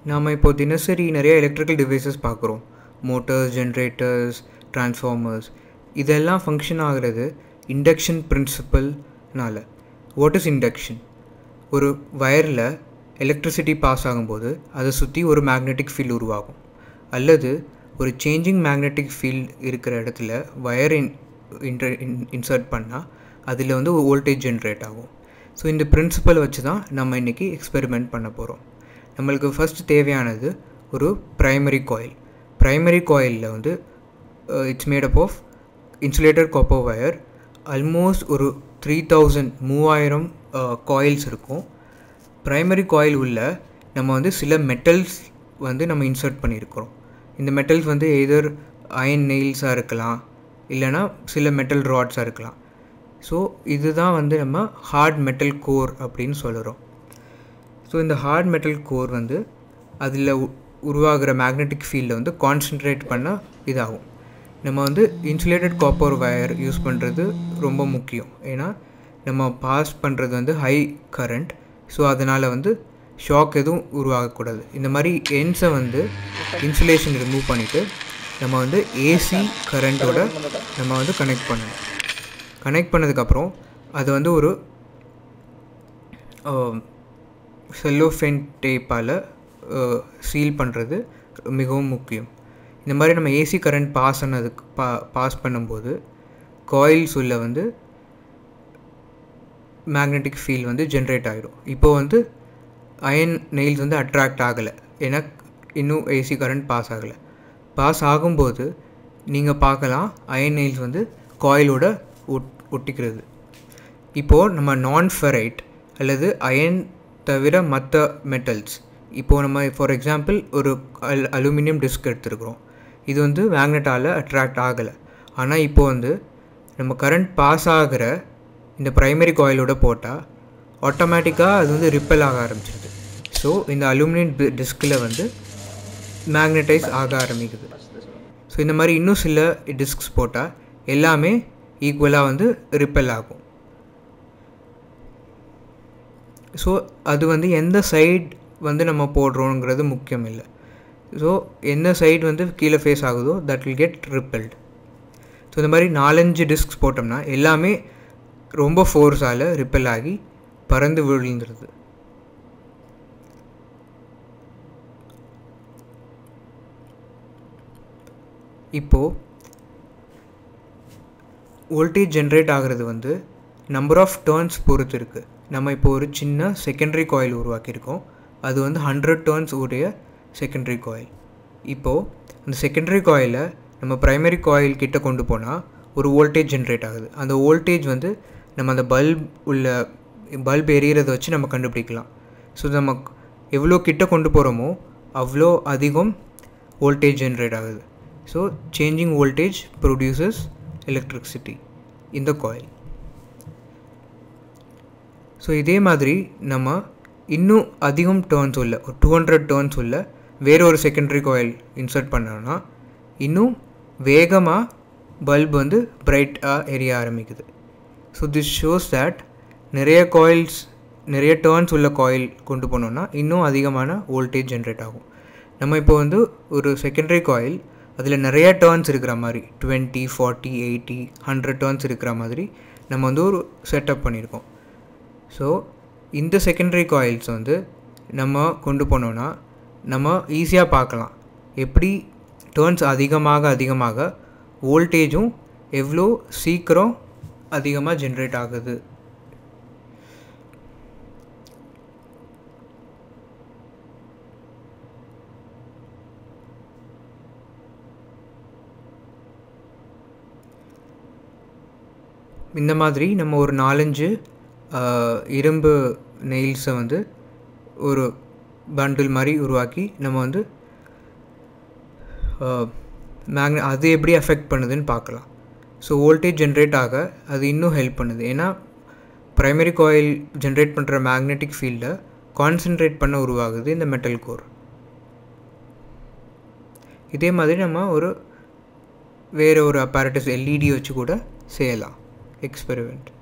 நாம் இப்போ தினசரி நிறைய எலக்ட்ரிக்கல் டிவைசஸ் பார்க்குறோம் மோட்டர்ஸ் ஜென்ரேட்டர்ஸ் டிரான்ஸ்ஃபார்மர்ஸ் இதெல்லாம் ஃபங்க்ஷன் ஆகிறது இண்டக்ஷன் பிரின்சிபல்னால வாட் இஸ் இண்டக்ஷன் ஒரு வயரில் எலக்ட்ரிசிட்டி பாஸ் ஆகும்போது அதை சுற்றி ஒரு மேக்னெட்டிக் ஃபீல்டு உருவாகும் அல்லது ஒரு சேஞ்சிங் மேக்னெட்டிக் ஃபீல்டு இருக்கிற இடத்துல வயர் இன் இன்டர் இன்சர்ட் பண்ணால் அதில் வந்து ஒரு வோல்டேஜ் ஜென்ரேட் ஆகும் ஸோ இந்த பிரின்சிபல் வச்சு தான் நம்ம இன்றைக்கி எக்ஸ்பெரிமெண்ட் பண்ண போகிறோம் நம்மளுக்கு ஃபஸ்ட் தேவையானது ஒரு ப்ரைமரி காயில் ப்ரைமரி காயிலில் வந்து it's made up of insulator copper wire almost ஒரு த்ரீ தௌசண்ட் மூவாயிரம் காயில்ஸ் இருக்கும் ப்ரைமரி காயில் உள்ள நம்ம வந்து சில மெட்டல்ஸ் வந்து நம்ம இன்சர்ட் பண்ணியிருக்கிறோம் இந்த மெட்டல்ஸ் வந்து எதர் அயன் நெயில்ஸாக இருக்கலாம் இல்லைனா சில மெட்டல் ராட்ஸாக இருக்கலாம் ஸோ இதுதான் வந்து நம்ம ஹார்ட் மெட்டல் கோர் அப்படின்னு சொல்கிறோம் ஸோ இந்த ஹார்ட் மெட்டல் கோர் வந்து அதில் உருவாகிற மேக்னெட்டிக் ஃபீல்டை வந்து கான்சென்ட்ரேட் பண்ண இதாகும் நம்ம வந்து இன்சுலேட்டட் காப்பர் வயர் யூஸ் பண்ணுறது ரொம்ப முக்கியம் ஏன்னா நம்ம பாஸ் பண்ணுறது வந்து ஹை கரண்ட் ஸோ அதனால் வந்து ஷாக் எதுவும் உருவாகக்கூடாது இந்த மாதிரி என்ஸை வந்து இன்சுலேஷன் ரிமூவ் பண்ணிவிட்டு நம்ம வந்து ஏசி கரண்ட்டோட நம்ம வந்து கனெக்ட் பண்ணணும் கனெக்ட் பண்ணதுக்கப்புறம் அது வந்து ஒரு செல்லோஃபென் டேப்பால் சீல் பண்ணுறது மிகவும் முக்கியம் இந்த மாதிரி நம்ம ஏசி கரண்ட் பாஸ் ஆனதுக்கு பா பாஸ் பண்ணும்போது காயில்ஸ் உள்ள வந்து மேக்னெட்டிக் ஃபீல் வந்து ஜென்ரேட் ஆகிடும் இப்போது வந்து அயன் நெயில்ஸ் வந்து அட்ராக்ட் ஆகலை ஏன்னா இன்னும் ஏசி கரண்ட் பாஸ் ஆகலை பாஸ் ஆகும்போது நீங்கள் பார்க்கலாம் அயன் நெயில்ஸ் வந்து காயிலோட ஒட் ஒட்டிக்கிறது இப்போது நம்ம நான் ஃபெரைட் அல்லது அயன் தவிர மற்ற மெட்டல்ஸ் இப்போது நம்ம ஃபார் எக்ஸாம்பிள் ஒரு அல் அலுமினியம் டிஸ்க் எடுத்துருக்குறோம் இது வந்து மேக்னெட்டால் அட்ராக்ட் ஆகலை ஆனால் இப்போ வந்து நம்ம கரண்ட் பாஸ் ஆகிற இந்த ப்ரைமரி காயிலோட போட்டால் ஆட்டோமேட்டிக்காக அது வந்து ரிப்பல் ஆக ஆரம்பிச்சிருது ஸோ இந்த அலுமினியம் டிஸ்கில் வந்து மேக்னடைஸ் ஆக ஆரம்பிக்குது ஸோ இந்த மாதிரி இன்னும் சில டிஸ்க்ஸ் போட்டால் எல்லாமே ஈக்குவலாக வந்து ரிப்பல் ஆகும் ஸோ அது வந்து எந்த சைட் வந்து நம்ம போடுறோங்கிறது முக்கியம் இல்லை ஸோ எந்த சைடு வந்து கீழே ஃபேஸ் ஆகுதோ that will get repelled so இந்த மாதிரி நாலஞ்சு டிஸ்க்ஸ் போட்டோம்னா எல்லாமே ரொம்ப ஃபோர்ஸால் ரிப்பல் ஆகி பறந்து விழுந்துருது இப்போது வோல்டேஜ் ஜென்ரேட் ஆகிறது வந்து நம்பர் ஆஃப் டேர்ன்ஸ் பொறுத்து இருக்குது நம்ம இப்போ ஒரு சின்ன செகண்டரி காயில் உருவாக்கியிருக்கோம் அது வந்து ஹண்ட்ரட் டேர்ன்ஸ் உடைய செகண்டரி காயில் இப்போது அந்த செகண்டரி காயிலை நம்ம ப்ரைமரி காயில் கிட்ட கொண்டு போனால் ஒரு வோல்டேஜ் ஜென்ரேட் ஆகுது அந்த வோல்டேஜ் வந்து நம்ம அந்த பல்ப் உள்ள பல்ப் எரியறதை வச்சு நம்ம கண்டுபிடிக்கலாம் ஸோ நம்ம எவ்வளோ கிட்ட கொண்டு போகிறோமோ அவ்வளோ அதிகம் வோல்டேஜ் ஜென்ரேட் ஆகுது so changing voltage produces electricity இந்த காயில் ஸோ இதே மாதிரி நம்ம இன்னும் அதிகம் டேர்ன்ஸ் உள்ள ஒரு டூ ஹண்ட்ரட் டேர்ன்ஸ் உள்ள வேற ஒரு செகண்டரி காயில் இன்சர்ட் பண்ணோன்னா இன்னும் வேகமாக பல்ப் வந்து பிரைட்டாக எரிய ஆரம்பிக்குது ஸோ திஸ் ஷோஸ் தேட் நிறைய காயில்ஸ் நிறைய டேர்ன்ஸ் உள்ள காயில் கொண்டு போனோன்னா இன்னும் அதிகமான வோல்டேஜ் ஜென்ரேட் ஆகும் நம்ம இப்போ வந்து ஒரு செகண்டரி காயில் அதில் நிறைய டேர்ன்ஸ் இருக்கிற மாதிரி twenty forty eighty hundred turns இருக்கிற மாதிரி நம்ம வந்து ஒரு செட்டப் பண்ணியிருக்கோம் ஸோ இந்த செகண்டரி காயில்ஸ் வந்து நம்ம கொண்டு போனோன்னா நம்ம ஈஸியாக பார்க்கலாம் எப்படி டேர்ன்ஸ் அதிகமாக அதிகமாக வோல்டேஜும் எவ்வளோ சீக்கிரம் அதிகமாக ஜென்ரேட் ஆகுது இந்த மாதிரி நம்ம ஒரு நாலஞ்சு இரும்பு நெயில்ஸை வந்து ஒரு பண்டில் மாதிரி உருவாக்கி நம்ம வந்து மேக்ன அது எப்படி அஃபெக்ட் பண்ணுதுன்னு பார்க்கலாம் ஸோ வோல்டேஜ் ஜென்ரேட் ஆக அது இன்னும் ஹெல்ப் பண்ணுது ஏன்னா ப்ரைமரி காயில் ஜென்ரேட் பண்ணுற மேக்னெட்டிக் ஃபீல்டை கான்சென்ட்ரேட் பண்ண உருவாகுது இந்த மெட்டல் கோர் இதே மாதிரி நம்ம ஒரு வேறு ஒரு அப்பாரட்டஸ் எல்இடி வச்சு கூட செய்யலாம் எக்ஸ்பெரிமெண்ட்